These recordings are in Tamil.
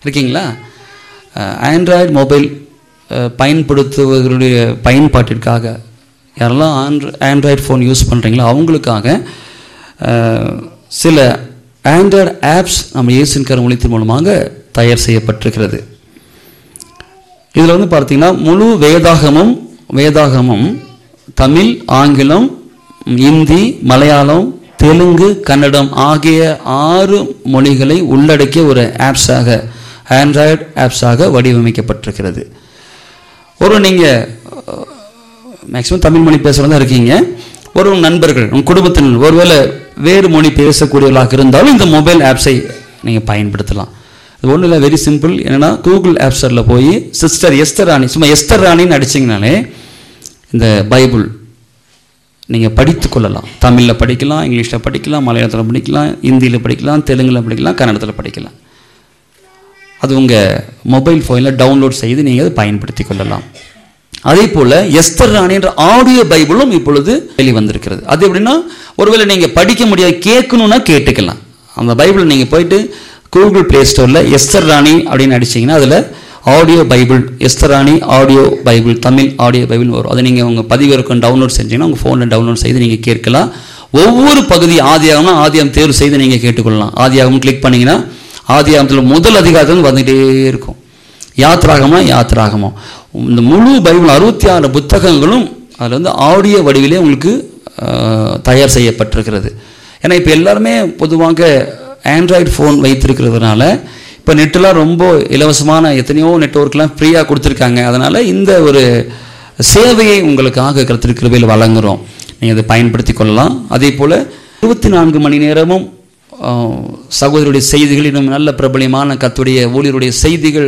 இருக்கீங்களா ஆண்ட்ராய்டு மொபைல் பயன்படுத்துவர்களுடைய பயன்பாட்டிற்காக யாரெல்லாம் ஆண்ட்ரு ஆண்ட்ராய்டு ஃபோன் யூஸ் பண்ணுறீங்களோ அவங்களுக்காக அஹ், சில ஆண்ட்ராய்டு ஆப்ஸ் நம்ம இயேசுவின் கரம் ஒளித்தின் மூலமாக தயார் செய்யப்பட்டிருக்கிறது இதில் வந்து பார்த்தீங்கன்னா முழு வேதாகமும் வேதாகமும் தமிழ் ஆங்கிலம் இந்தி மலையாளம் தெலுங்கு கன்னடம் ஆகிய ஆறு மொழிகளை உள்ளடக்கிய ஒரு ஆப்ஸாக ஆண்ட்ராய்டு ஆப்ஸாக வடிவமைக்கப்பட்டிருக்கிறது ஒரு நீங்கள் மேக்ஸிமம் தமிழ் மொழி பேசுகிறதா இருக்கீங்க ஒரு உங்க நண்பர்கள் உங்கள் குடும்பத்தினர் ஒருவேளை வேறு மொழி பேசக்கூடியவர்களாக இருந்தாலும் இந்த மொபைல் ஆப்ஸை நீங்கள் பயன்படுத்தலாம் இது ஒன்றும் இல்லை வெரி சிம்பிள் என்னென்னா கூகுள் ஆப் ஸ்டோரில் போய் சிஸ்டர் எஸ்தர் ராணி சும்மா எஸ்தர் ராணின்னு அடிச்சிங்கனாலே இந்த பைபிள் நீங்கள் படித்து கொள்ளலாம் தமிழில் படிக்கலாம் இங்கிலீஷில் படிக்கலாம் மலையாளத்தில் படிக்கலாம் இந்தியில் படிக்கலாம் தெலுங்கில் படிக்கலாம் கன்னடத்தில் படிக்கலாம் அது உங்கள் மொபைல் ஃபோனில் டவுன்லோட் செய்து நீங்கள் அதை பயன்படுத்தி கொள்ளலாம் அதே போல் எஸ்தர் ராணி என்ற ஆடியோ பைபிளும் இப்பொழுது வெளிவந்திருக்கிறது அது எப்படின்னா ஒருவேளை நீங்கள் படிக்க முடியாது கேட்கணுன்னா கேட்டுக்கலாம் அந்த பைபிள் நீங்கள் போயிட்டு கூகுள் ப்ளே ஸ்டோரில் எஸ்தர் ராணி அப்படின்னு அடிச்சீங்கன்னா அதில் audio Bible Esther Rani audio Bible Tamil audio Bible வரும் அதை நீங்கள் உங்கள் பதிவிறக்கம் டவுன்லோட் செஞ்சீங்கன்னா உங்கள் ஃபோனில் டவுன்லோட் செய்து நீங்கள் கேட்கலாம் ஒவ்வொரு பகுதி ஆதியாகம்னா ஆதியாகம் தேர்வு செய்து நீங்கள் கேட்டுக்கொள்ளலாம் ஆதியாகம் கிளிக் பண்ணீங்கன்னா ஆதியாகமத்தில் முதல் அதிகாரத்தில் வந்துகிட்டே இருக்கும் யாத்ராகமா யாத்ராகமோ இந்த முழு பைபிள் அறுபத்தி ஆறு புத்தகங்களும் அதில் வந்து ஆடியோ வடிவிலே உங்களுக்கு ஆஹ், தயார் செய்யப்பட்டிருக்கிறது ஏன்னா இப்போ எல்லாருமே பொதுவாக ஆண்ட்ராய்டு ஃபோன் வைத்திருக்கிறதுனால இப்போ நெட்டெலாம் ரொம்ப இலவசமான எத்தனையோ நெட்வொர்க்லாம் ஃப்ரீயாக கொடுத்துருக்காங்க அதனால் இந்த ஒரு சேவையை உங்களுக்காக கருத்திருக்கிறவையில் வழங்குகிறோம் நீங்கள் அதை பயன்படுத்தி கொள்ளலாம் அதே போல் இருபத்தி நான்கு மணி நேரமும் ஆஹ், சகோதரருடைய செய்திகள் இன்னும் நல்ல பிரபலியமான கத்துடைய ஊழியருடைய செய்திகள்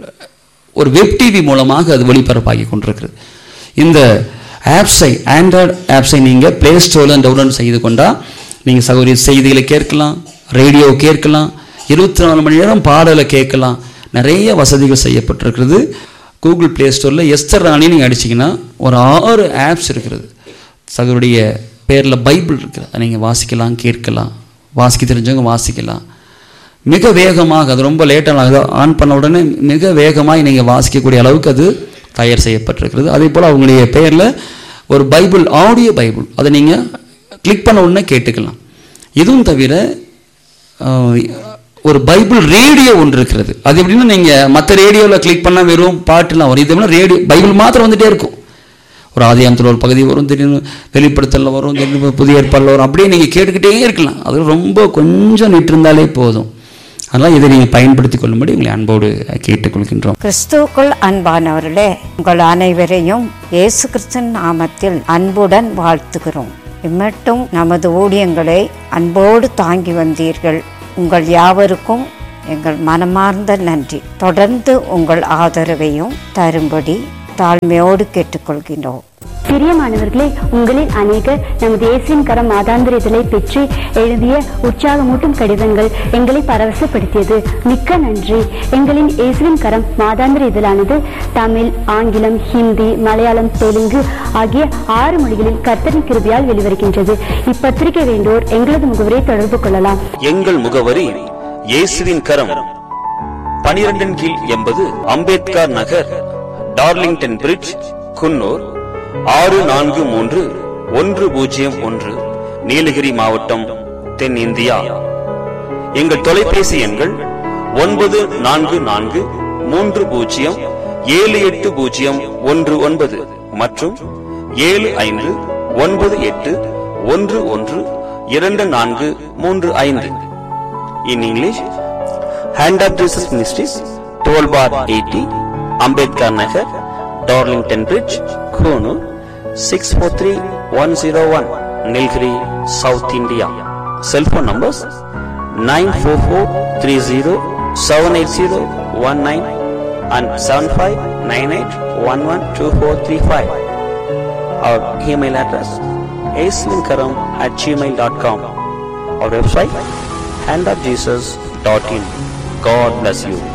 ஒரு வெப் டிவி மூலமாக அது ஒளிபரப்பாகி கொண்டிருக்கிறது இந்த ஆப்ஸை ஆண்ட்ராய்டு ஆப்ஸை நீங்கள் ப்ளே ஸ்டோரில் டவுன்லோட் செய்து கொண்டால் நீங்கள் சகோதரி செய்திகளை கேட்கலாம் ரேடியோ கேட்கலாம் இருபத்தி நாலு மணி நேரம் பாடலை கேட்கலாம் நிறைய வசதிகள் செய்யப்பட்டிருக்கிறது கூகுள் ப்ளே ஸ்டோரில் எஸ்தர் ராணி நீங்கள் அடிச்சிங்கன்னா ஒரு ஆறு ஆப்ஸ் இருக்கிறது சகோதரிய பேரில் பைபிள் இருக்குது அதை நீங்கள் வாசிக்கலாம் கேட்கலாம் வாசிக்க தெரிஞ்சவங்க வாசிக்கலாம் மிக வேகமாக அது ரொம்ப லேட்டாக ஆன் பண்ண உடனே மிக வேகமாக நீங்கள் வாசிக்கக்கூடிய அளவுக்கு அது தயார் செய்யப்பட்டிருக்கிறது அதே போல் அவங்களுடைய பெயரில் ஒரு பைபிள் ஆடியோ பைபிள் அதை நீங்கள் கிளிக் பண்ண உடனே கேட்டுக்கலாம் இதுவும் தவிர ஆஹ், ஒரு பைபிள் ரேடியோ ஒன்று இருக்கிறது அது எப்படின்னா நீங்கள் மற்ற ரேடியோவில் கிளிக் பண்ணால் வெறும் பாட்டுலாம் வரும் இது எப்படின்னா ரேடியோ பைபிள் மாத்திரம் வந்துட்டே இருக்கும் ஒரு ஆதியாமத்தில் ஒரு பகுதி வரும் திடீர்னு வெளிப்படுத்தலில் வரும் திடீர்னு புதிய ஏற்பாடில் வரும் அப்படியே நீங்கள் கேட்டுக்கிட்டே இருக்கலாம் அது ரொம்ப கொஞ்சம் நிட்டிருந்தாலே போதும் அதனால் இதை நீங்கள் பயன்படுத்தி கொள்ளும்படி உங்களை அன்போடு கேட்டுக்கொள்கின்றோம் கிறிஸ்துவுக்குள் அன்பானவர்களே உங்கள் அனைவரையும் இயேசு கிறிஸ்தன் நாமத்தில் அன்புடன் வாழ்த்துகிறோம் இம்மட்டும் நமது ஊழியங்களை அன்போடு தாங்கி வந்தீர்கள் உங்கள் யாவருக்கும் எங்கள் மனமார்ந்த நன்றி தொடர்ந்து உங்கள் ஆதரவையும் தரும்படி தாழ்மையோடு கேட்டுக்கொள்கின்றோம் பிரியமானவர்களே உங்களில் அநேகர் நமது இயேசுவின் கரம் மாதாந்திர இதழை பெற்று எழுதிய உற்சாகமூட்டும் கடிதங்கள் எங்களை பரவசப்படுத்தியது மிக்க நன்றி எங்களின் இயேசுவின் கரம் மாதாந்திர இதழானது தமிழ் ஆங்கிலம் ஹிந்தி மலையாளம் தெலுங்கு ஆகிய ஆறு மொழிகளில் கர்த்தரின் கிருபையால் வெளிவருகின்றது இப்பத்திரிகை வேண்டோர் எங்களது முகவரை தொடர்பு கொள்ளலாம் எங்கள் முகவரி இயேசுவின் கரம் பனிரெண்டின் கீழ் எண்பது அம்பேத்கர் நகர் டார்லிங்டன் பிரிட்ஜ் குன்னூர் ஆறு நான்கு மூன்று ஒன்று பூஜ்ஜியம் ஒன்று நீலகிரி மாவட்டம் தென் இந்தியா எங்கள் தொலைபேசி எண்கள் ஒன்பது நான்கு நான்கு மூன்று பூஜ்ஜியம் ஏழு எட்டு பூஜ்ஜியம் ஒன்று ஒன்பது மற்றும் ஏழு ஐந்து ஒன்பது எட்டு ஒன்று ஒன்று இரண்டு நான்கு மூன்று ஐந்து in English hand of Jesus ministries twelve bar eighty Ambedkar Nagar Darlington bridge Coonoor six four three one zero one Nilgiri south India cellphone numbers nine four four three zero seven eight zero one nine and seven five nine eight one one two four three five our email address aslinkaram at gmail.com our website handofjesus.in god bless you